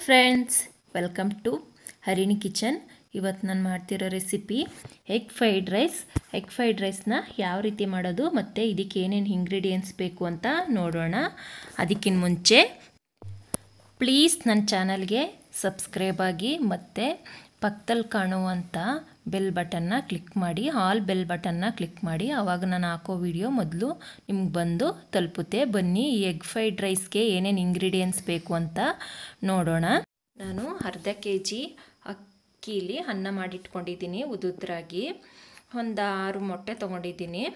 friends welcome to Harini kitchen ಇವತ್ತು ನಾನು ಮಾಡ್ತಿರೋ recipe egg fried rice egg fried ರೈಸ್ನ ಯಾವ ರೀತಿ ಮಾಡೋದು ಮತ್ತು ಇದಕ್ಕೆ ಏನೇನು ಇಂಗ್ರೀಡಿಯೆಂಟ್ಸ್ ಬೇಕು ಅಂತ ನೋಡೋಣ ಅದಕ್ಕಿಂತ ಮುಂಚೆ ಪ್ಲೀಸ್ ನನ್ನ ಚಾನಲ್ಗೆ ಸಬ್ಸ್ಕ್ರೈಬ್ ಆಗಿ ಮತ್ತು ಪಕ್ಕದಲ್ಲಿ ಕಾಣುವಂಥ ಬೆಲ್ ಬಟನ್ನ ಕ್ಲಿಕ್ ಮಾಡಿ ಆಲ್ ಬೆಲ್ ಬಟನ್ನ ಕ್ಲಿಕ್ ಮಾಡಿ ಆವಾಗ ನಾನು ಹಾಕೋ ವಿಡಿಯೋ ಮೊದಲು ನಿಮ್ಗೆ ಬಂದು ತಲುಪುತ್ತೆ ಬನ್ನಿ ಈ ಎಗ್ ಫ್ರೈಡ್ ರೈಸ್ಗೆ ಏನೇನು ಇಂಗ್ರೀಡಿಯೆಂಟ್ಸ್ ಬೇಕು ಅಂತ ನೋಡೋಣ ನಾನು ಅರ್ಧ ಕೆ ಜಿ ಅಕ್ಕಿಲಿ ಅನ್ನ ಮಾಡಿಟ್ಕೊಂಡಿದ್ದೀನಿ ಉದುದ್ರಾಗಿ ಒಂದು ಆರು ಮೊಟ್ಟೆ ತೊಗೊಂಡಿದ್ದೀನಿ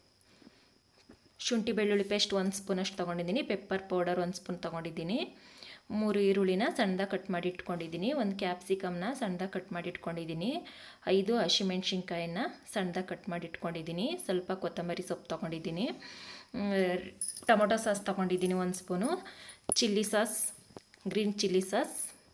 ಶುಂಠಿ ಬೆಳ್ಳುಳ್ಳಿ ಪೇಸ್ಟ್ ಒಂದು ಸ್ಪೂನಷ್ಟು ತೊಗೊಂಡಿದ್ದೀನಿ ಪೆಪ್ಪರ್ ಪೌಡರ್ ಒಂದು ಸ್ಪೂನ್ ತೊಗೊಂಡಿದ್ದೀನಿ ಮೂರು ಈರುಳ್ಳಿನ ಸಣ್ಣದಾಗಿ ಕಟ್ ಮಾಡಿ ಇಟ್ಕೊಂಡಿದ್ದೀನಿ ಒಂದು ಕ್ಯಾಪ್ಸಿಕಮ್ನ ಸಣ್ಣದಾಗಿ ಕಟ್ ಮಾಡಿ ಇಟ್ಕೊಂಡಿದ್ದೀನಿ ಐದು ಹಸಿಮೆಣ್ಸಿನ್ಕಾಯಿನ ಸಣ್ಣದಾಗಿ ಕಟ್ ಮಾಡಿ ಇಟ್ಕೊಂಡಿದ್ದೀನಿ ಸ್ವಲ್ಪ ಕೊತ್ತಂಬರಿ ಸೊಪ್ಪು ತೊಗೊಂಡಿದ್ದೀನಿ ಟೊಮೊಟೊ ಸಾಸ್ ತೊಗೊಂಡಿದ್ದೀನಿ ಒಂದು spoon chilli sauce green chilli sauce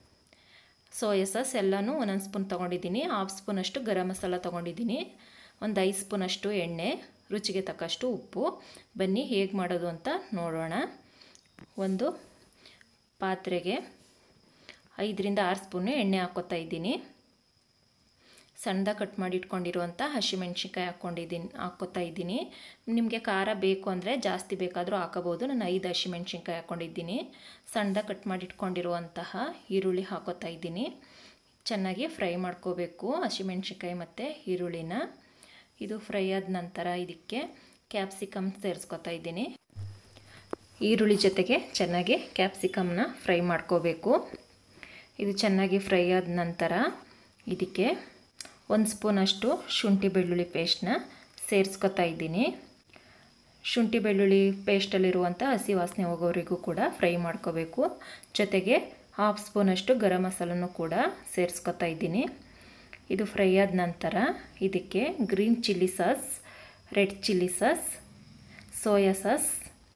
soya sauce ಎಲ್ಲನೂ ಒಂದೊಂದು ಸ್ಪೂನ್ ತೊಗೊಂಡಿದ್ದೀನಿ ಹಾಫ್ ಸ್ಪೂನಷ್ಟು ಗರಂ ಮಸಾಲ ತೊಗೊಂಡಿದ್ದೀನಿ ಒಂದು ಐದು ಸ್ಪೂನಷ್ಟು ಎಣ್ಣೆ ರುಚಿಗೆ ತಕ್ಕಷ್ಟು ಉಪ್ಪು ಬನ್ನಿ ಹೇಗೆ ಮಾಡೋದು ಅಂತ ನೋಡೋಣ ಒಂದು ಪಾತ್ರೆಗೆ ಐದರಿಂದ ಆರು ಸ್ಪೂನು ಎಣ್ಣೆ ಹಾಕ್ಕೋತಾ ಇದ್ದೀನಿ ಸಣ್ಣದಾಗಿ ಕಟ್ ಮಾಡಿ ಇಟ್ಕೊಂಡಿರುವಂಥ ಹಸಿಮೆಣ್ಸಿನ್ಕಾಯಿ ಹಾಕ್ಕೊಂಡಿದ್ದೀನಿ ಹಾಕ್ಕೋತಾ ಇದ್ದೀನಿ ನಿಮಗೆ ಖಾರ ಬೇಕು ಅಂದರೆ ಜಾಸ್ತಿ ಬೇಕಾದರೂ ಹಾಕೋಬೋದು ನಾನು ಐದು ಹಸಿಮೆಣ್ಸಿನ್ಕಾಯಿ ಹಾಕ್ಕೊಂಡಿದ್ದೀನಿ ಸಣ್ಣದಾಗಿ ಕಟ್ ಮಾಡಿ ಇಟ್ಕೊಂಡಿರುವಂತಹ ಈರುಳ್ಳಿ ಹಾಕೋತಾ ಇದ್ದೀನಿ ಚೆನ್ನಾಗಿ ಫ್ರೈ ಮಾಡ್ಕೋಬೇಕು ಹಸಿಮೆಣ್ಸಿನ್ಕಾಯಿ ಮತ್ತು ಈರುಳ್ಳಿನ ಇದು ಫ್ರೈ ಆದ ನಂತರ ಇದಕ್ಕೆ ಕ್ಯಾಪ್ಸಿಕಮ್ ಸೇರಿಸ್ಕೊತಾ ಇದ್ದೀನಿ ಈರುಳ್ಳಿ ಜೊತೆಗೆ ಚೆನ್ನಾಗಿ ಕ್ಯಾಪ್ಸಿಕಮ್ನ ಫ್ರೈ ಮಾಡ್ಕೋಬೇಕು ಇದು ಚೆನ್ನಾಗಿ ಫ್ರೈ ಆದ ನಂತರ ಇದಕ್ಕೆ ಒಂದು ಸ್ಪೂನಷ್ಟು ಶುಂಠಿ ಬೆಳ್ಳುಳ್ಳಿ ಪೇಸ್ಟ್ನ ಸೇರಿಸ್ಕೊತಾ ಇದ್ದೀನಿ ಶುಂಠಿ ಬೆಳ್ಳುಳ್ಳಿ ಪೇಸ್ಟಲ್ಲಿರುವಂಥ ಹಸಿ ವಾಸನೆ ಹೋಗೋವರೆಗೂ ಕೂಡ ಫ್ರೈ ಮಾಡ್ಕೋಬೇಕು ಜೊತೆಗೆ ಹಾಫ್ ಸ್ಪೂನಷ್ಟು ಗರಂ ಮಸಾಲನೂ ಕೂಡ ಸೇರಿಸ್ಕೊತಾ ಇದ್ದೀನಿ ಇದು ಫ್ರೈ ಆದ ನಂತರ ಇದಕ್ಕೆ green chilli sauce red chilli sauce soya sauce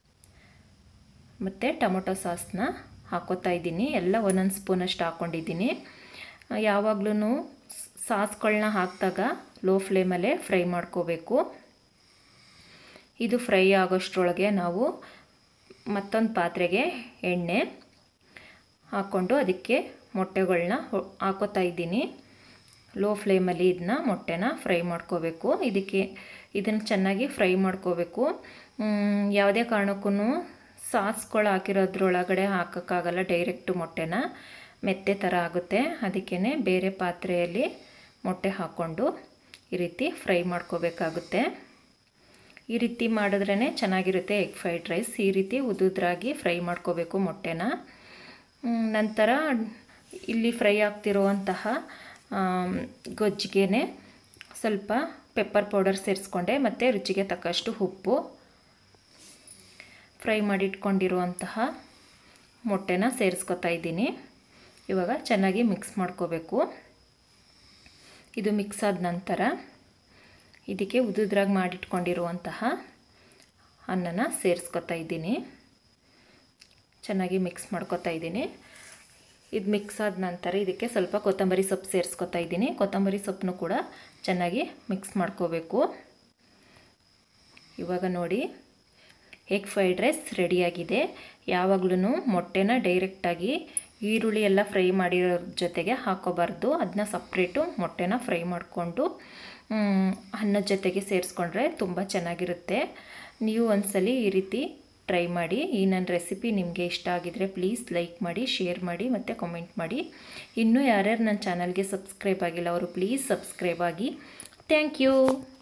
ಮತ್ತು ಟೊಮೊಟೊ ಸಾಸ್ನ ಹಾಕೋತಾ ಇದ್ದೀನಿ ಎಲ್ಲ ಒಂದೊಂದು ಸ್ಪೂನಷ್ಟು ಹಾಕ್ಕೊಂಡಿದ್ದೀನಿ ಯಾವಾಗಲೂ ಸಾಸ್ಗಳನ್ನ ಹಾಕಿದಾಗ ಲೋ ಫ್ಲೇಮಲ್ಲೇ ಫ್ರೈ ಮಾಡ್ಕೋಬೇಕು ಇದು ಫ್ರೈ ಆಗೋಷ್ಟರೊಳಗೆ ನಾವು ಮತ್ತೊಂದು ಪಾತ್ರೆಗೆ ಎಣ್ಣೆ ಹಾಕ್ಕೊಂಡು ಅದಕ್ಕೆ ಮೊಟ್ಟೆಗಳನ್ನ ಹಾಕೋತಾ ಇದ್ದೀನಿ ಲೋ ಫ್ಲೇಮಲ್ಲಿ ಇದನ್ನ ಮೊಟ್ಟೆನ ಫ್ರೈ ಮಾಡ್ಕೋಬೇಕು ಇದಕ್ಕೆ ಇದನ್ನು ಚೆನ್ನಾಗಿ ಫ್ರೈ ಮಾಡ್ಕೋಬೇಕು ಯಾವುದೇ ಕಾರಣಕ್ಕೂ ಸಾಸ್ಗಳು ಹಾಕಿರೋದ್ರೊಳಗಡೆ ಹಾಕೋಕ್ಕಾಗಲ್ಲ ಡೈರೆಕ್ಟು ಮೊಟ್ಟೆನ ಮೆತ್ತೆ ಥರ ಆಗುತ್ತೆ ಅದಕ್ಕೇ ಬೇರೆ ಪಾತ್ರೆಯಲ್ಲಿ ಮೊಟ್ಟೆ ಹಾಕ್ಕೊಂಡು ಈ ರೀತಿ ಫ್ರೈ ಮಾಡ್ಕೋಬೇಕಾಗುತ್ತೆ ಈ ರೀತಿ ಮಾಡಿದ್ರೇ ಚೆನ್ನಾಗಿರುತ್ತೆ ಎಗ್ ಫ್ರೈಡ್ ರೈಸ್ ಈ ರೀತಿ ಉದುದ್ರಾಗಿ ಫ್ರೈ ಮಾಡ್ಕೋಬೇಕು ಮೊಟ್ಟೆನ ನಂತರ ಇಲ್ಲಿ ಫ್ರೈ ಆಗ್ತಿರುವಂತಹ ಗೊಜ್ಜಿಗೆ ಸ್ವಲ್ಪ ಪೆಪ್ಪರ್ ಪೌಡರ್ ಸೇರಿಸ್ಕೊಂಡೆ ಮತ್ತು ರುಚಿಗೆ ತಕ್ಕಷ್ಟು ಉಪ್ಪು ಫ್ರೈ ಮಾಡಿಟ್ಕೊಂಡಿರುವಂತಹ ಮೊಟ್ಟೆನ ಸೇರಿಸ್ಕೊತಾ ಇದ್ದೀನಿ ಇವಾಗ ಚೆನ್ನಾಗಿ ಮಿಕ್ಸ್ ಮಾಡ್ಕೋಬೇಕು ಇದು ಮಿಕ್ಸ್ ಆದ ನಂತರ ಇದಕ್ಕೆ ಉದುದ್ರಾಗಿ ಮಾಡಿಟ್ಕೊಂಡಿರುವಂತಹ ಅನ್ನನ ಸೇರಿಸ್ಕೊತಾ ಇದ್ದೀನಿ ಚೆನ್ನಾಗಿ ಮಿಕ್ಸ್ ಮಾಡ್ಕೊತಾ ಇದ್ದೀನಿ ಇದು ಮಿಕ್ಸ್ ಆದ ನಂತರ ಇದಕ್ಕೆ ಸ್ವಲ್ಪ ಕೊತ್ತಂಬರಿ ಸೊಪ್ಪು ಸೇರಿಸ್ಕೊತಾ ಇದ್ದೀನಿ ಕೊತ್ತಂಬರಿ ಸೊಪ್ಪನ್ನು ಕೂಡ ಚೆನ್ನಾಗಿ ಮಿಕ್ಸ್ ಮಾಡ್ಕೋಬೇಕು ಇವಾಗ ನೋಡಿ ಎಗ್ ಫ್ರೈಡ್ ರೈಸ್ ರೆಡಿಯಾಗಿದೆ ಯಾವಾಗಲೂ ಮೊಟ್ಟೆನ ಡೈರೆಕ್ಟಾಗಿ ಈರುಳ್ಳಿ ಎಲ್ಲ ಫ್ರೈ ಮಾಡಿರೋ ಜೊತೆಗೆ ಹಾಕೋಬಾರ್ದು ಅದನ್ನ ಸಪ್ರೇಟು ಮೊಟ್ಟೆನ ಫ್ರೈ ಮಾಡಿಕೊಂಡು ಅನ್ನದ ಜೊತೆಗೆ ಸೇರಿಸ್ಕೊಂಡ್ರೆ ತುಂಬ ಚೆನ್ನಾಗಿರುತ್ತೆ ನೀವು ಒಂದ್ಸಲಿ ಈ ರೀತಿ ಟ್ರೈ ಮಾಡಿ ಈ ನನ್ನ ರೆಸಿಪಿ ನಿಮಗೆ ಇಷ್ಟ ಆಗಿದರೆ ಪ್ಲೀಸ್ ಲೈಕ್ ಮಾಡಿ ಶೇರ್ ಮಾಡಿ ಮತ್ತು ಕಮೆಂಟ್ ಮಾಡಿ ಇನ್ನೂ ಯಾರ್ಯಾರು ನನ್ನ ಚಾನಲ್ಗೆ ಸಬ್ಸ್ಕ್ರೈಬ್ ಆಗಿಲ್ಲ ಅವರು ಪ್ಲೀಸ್ ಸಬ್ಸ್ಕ್ರೈಬ್ ಆಗಿ ಥ್ಯಾಂಕ್ ಯು